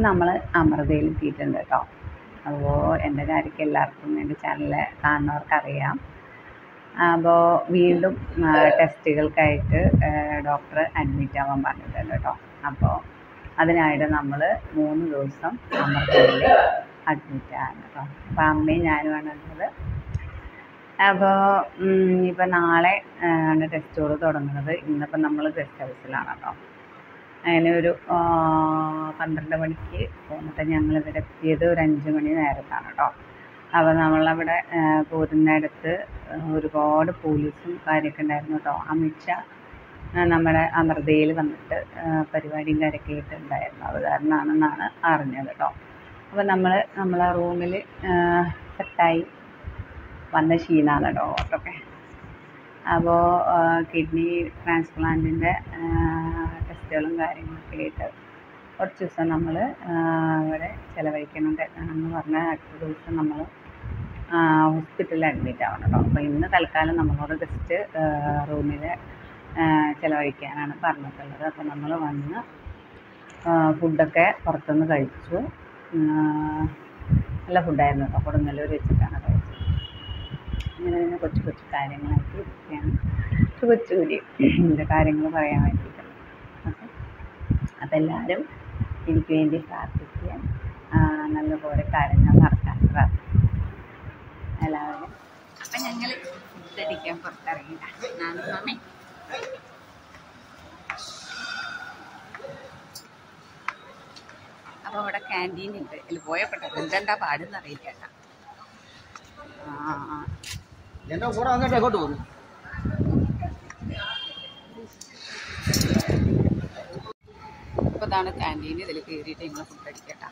നമ്മൾ അമൃതയിൽ എത്തിയിട്ടുണ്ട് കേട്ടോ അപ്പോൾ എൻ്റെ കാര്യമൊക്കെ എല്ലാവർക്കും എൻ്റെ ചാനൽ കാണുന്നവർക്ക് അറിയാം അപ്പോൾ വീണ്ടും ടെസ്റ്റുകൾക്കായിട്ട് ഡോക്ടർ അഡ്മിറ്റ് ആവാൻ പറഞ്ഞിട്ടുണ്ട് കേട്ടോ അപ്പോൾ അതിനായിട്ട് നമ്മൾ മൂന്ന് ദിവസം അമൃതയിൽ അഡ്മിറ്റ് ആണ് കേട്ടോ അപ്പോൾ അമ്മയും ഞാനുമാണ് ഉള്ളത് അപ്പോൾ ഇപ്പം നാളെ ആണ് ടെസ്റ്റുകൾ തുടങ്ങുന്നത് ഇന്നിപ്പം നമ്മൾ ഗസ്റ്റ് ഹൗസിലാണ് കേട്ടോ അങ്ങനെ ഒരു ആ, പന്ത്രണ്ട് മണിക്ക് പോന്നിട്ട് ഞങ്ങൾ ഇവിടെ എത്തിയത് ഒരു അഞ്ച് മണി നേരത്താണ് കേട്ടോ അപ്പോൾ നമ്മളവിടെ ആ, പോരുന്നിടത്ത് ഒരുപാട് പോലീസും കാര്യമൊക്കെ ഉണ്ടായിരുന്നു കേട്ടോ അമിത്ഷാ ആ, നമ്മുടെ അമൃതയിൽ വന്നിട്ട് ആ, പരിപാടിയും കാര്യമൊക്കെ ആയിട്ടുണ്ടായിരുന്നു അത് കാരണമാണെന്നാണ് അറിഞ്ഞത് കേട്ടോ അപ്പോൾ നമ്മൾ നമ്മളെ റൂമിൽ സെറ്റായി വന്ന ക്ഷീണമാണ് കേട്ടോ ഓട്ടൊക്കെ അപ്പോൾ കിഡ്നി ട്രാൻസ്പ്ലാന്റിൻ്റെ ടെസ്റ്റുകളും കാര്യങ്ങളൊക്കെ ആയിട്ട് കുറച്ച് ദിവസം നമ്മൾ ഇവിടെ ചിലവഴിക്കുന്നുണ്ട് എന്ന് പറഞ്ഞാൽ അടുത്ത ദിവസം നമ്മൾ ഹോസ്പിറ്റലിൽ അഡ്മിറ്റ് ആവണം കേട്ടോ അപ്പോൾ ഇന്ന് തൽക്കാലം നമ്മളോട് ജസ്റ്റ് റൂമിൽ ചിലവഴിക്കാനാണ് പറഞ്ഞിട്ടുള്ളത് അപ്പോൾ നമ്മൾ വന്ന് ഫുഡൊക്കെ പുറത്തുനിന്ന് കഴിച്ചു ആ, നല്ല ഫുഡായിരുന്നു കേട്ടോ കൊടുങ്ങല്ലൂർ വെച്ചിട്ടാണ് കഴിച്ചത് അങ്ങനെ പിന്നെ കൊച്ചു കൊച്ചു കാര്യങ്ങളായിട്ട് ഇരിക്കുകയാണ് കൊച്ചു കൊച്ചു കൂടി ഇതിൻ്റെ കാര്യങ്ങൾ പറയാൻ വേണ്ടിയിട്ട് ഓക്കെ അപ്പോൾ എല്ലാവരും എനിക്ക് വേണ്ടി പ്രാർത്ഥിക്കുക ആ, നല്ലപോലെ കാര്യങ്ങൾ നടക്കാൻ പ്രാർത്ഥിക്കുക എല്ലാവരും അപ്പം ഞങ്ങൾ ഫുഡ് അടിക്കാൻ പുറത്തിറങ്ങില്ല ഞാനും മാമേ അപ്പോൾ ഇവിടെ ക്യാൻറ്റീൻ ഉണ്ട് അതിൽ പോയപ്പെട്ടത് എന്തെന്താ പാടെന്ന് അറിയില്ല കേട്ടോ ആ ആ എന്നെ കൂടെ വന്നിട്ട് എങ്ങോട്ട് പോകുന്നു അപ്പോൾ ഇതാണ് ക്യാൻറ്റീൻ ഇതിൽ കയറിയിട്ട് ഞങ്ങൾ ഫുഡ് അടിക്കട്ടാ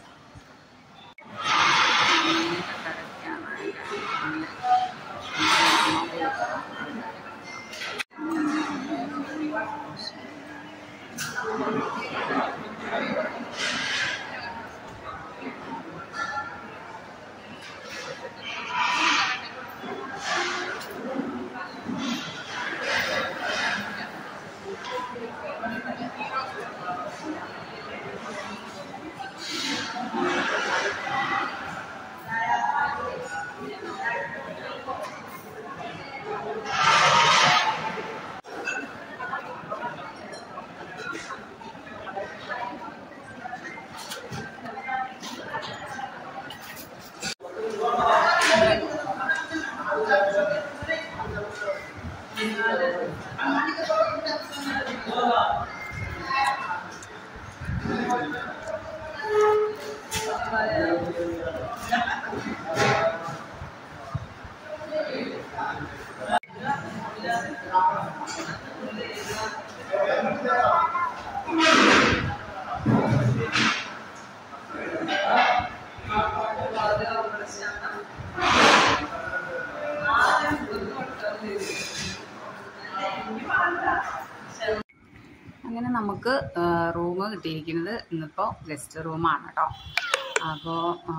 അങ്ങനെ നമുക്ക് റൂം കിട്ടിയിരിക്കുന്നത് ഇന്നിപ്പോൾ ഗസ്റ്റ് റൂമാണ് കേട്ടോ അപ്പോൾ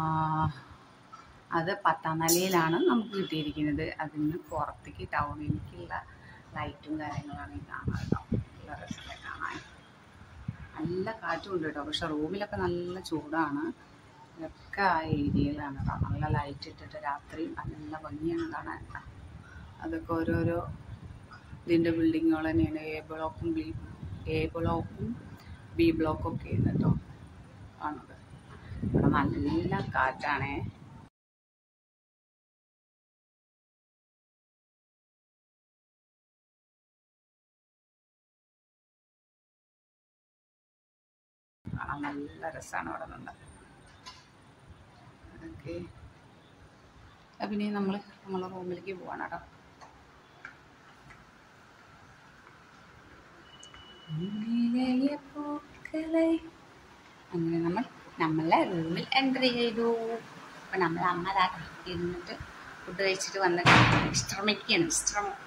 അത് പത്താം നിലയിലാണ് നമുക്ക് കിട്ടിയിരിക്കുന്നത് അതിന് പുറത്തേക്ക് ടൗണിലേക്കുള്ള ലൈറ്റും കാര്യങ്ങളാണ് ഈ കാണാൻ കേട്ടോ നല്ല രസമല്ലേ കാണാൻ നല്ല കാറ്റും ഉണ്ട് കേട്ടോ പക്ഷെ റൂമിലൊക്കെ നല്ല ചൂടാണ് ഇതൊക്കെ ആ ഏരിയയിലാണ് കേട്ടോ നല്ല ലൈറ്റ് ഇട്ടിട്ട് രാത്രി നല്ല ഭംഗിയാണ് കാണാൻ കേട്ടോ അതൊക്കെ ഓരോരോ ഇതിൻ്റെ ബിൽഡിങ്ങുകൾ തന്നെയാണ് എ ബ്ലോക്കും ബി എ ബ്ലോക്കും ബി ബ്ലോക്കും ഒക്കെ ആണ് കേട്ടോ ആണത് ഇവിടെ നല്ല കാറ്റാണേ കാണാൻ നല്ല രസമാണ് ഇവിടെ നിന്ന് ഓക്കെ പിന്നെ നമ്മൾ നമ്മളെ റൂമിലേക്ക് പോവാണ് കേട്ടോ ഉള്ളിലെ പൂക്കളെ അങ്ങനെ നമ്മൾ നമ്മളെ റൂമിൽ എൻട്രി ചെയ്തു അപ്പം നമ്മൾ അമ്മ ദാ ഇരുന്നിട്ട് ഫുഡ് കഴിച്ചിട്ട് വന്നിട്ട് വിശ്രമിക്കുകയാണ് വിശ്രമം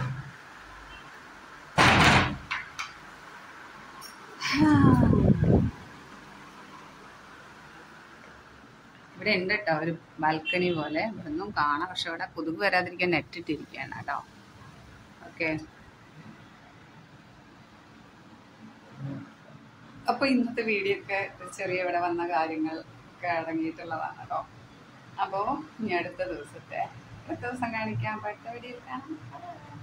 ഇവിടെ ഉണ്ട് കേട്ടോ ഒരു ബാൽക്കണി പോലെ ഇവിടെ ഒന്നും കാണാം പക്ഷെ ഇവിടെ കൊതുക് വരാതിരിക്കാൻ നെറ്റ് ഇട്ടിരിക്കുകയാണ് കേട്ടോ ഓക്കെ അപ്പോൾ ഇന്നത്തെ വീഡിയോ ഒക്കെ ഒരു ചെറിയ ഇവിടെ വന്ന കാര്യങ്ങൾ ഒക്കെ അടങ്ങിയിട്ടുള്ളതാണ് കേട്ടോ അപ്പോൾ ഇനി അടുത്ത ദിവസത്തെ അടുത്ത ദിവസം കാണിക്കാൻ പറ്റുന്ന വീഡിയോ കാണാം